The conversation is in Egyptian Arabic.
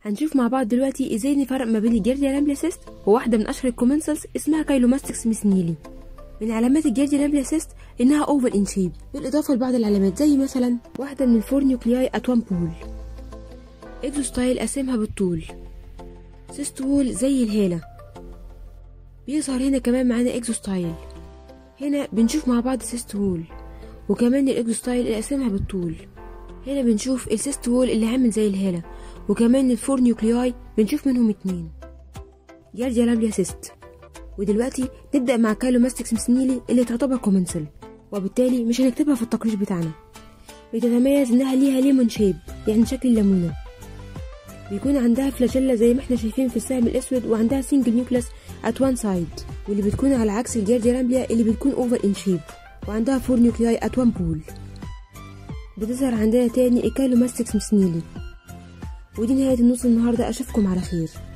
هنشوف مع بعض دلوقتي ازاي نفرق ما بين الجيرديا لامبليا سيست وواحدة من اشهر الكومنسلز اسمها كايلوماستكس ميسنيلي من علامات الجيرديا لامبليا سيست انها اوفر ان شيب بالاضافة لبعض العلامات زي مثلا واحدة من الفور نيوكلياي ات وان بول اكزوستايل قاسمها بالطول سيست وول زي الهالة بيظهر هنا كمان معانا اكزوستايل هنا بنشوف مع بعض سيست وول وكمان الاكزوستايل اللي قاسمها بالطول هنا بنشوف السيست وول اللي عامل زي الهالة وكمان الفور نيوكلياي بنشوف منهم اتنين جارجيا لامبليا سيست ودلوقتي نبدأ مع كايلوماستكس مسنيلي اللي تعتبر كومنسل وبالتالي مش هنكتبها في التقرير بتاعنا بتتميز انها ليها ليمون شيب يعني شكل الليمونة بيكون عندها فلاجيلا زي ما احنا شايفين في السهم الاسود وعندها سنجل نيوكلاس ات وان سايد واللي بتكون على عكس الجارجيا لامبليا اللي بتكون اوفر ان شيب وعندها فور نيوكلياي ات وان بول بتظهر عندنا تاني الكايلوماستكس مسنيلي ودي نهاية النص النهاردة أشوفكم على خير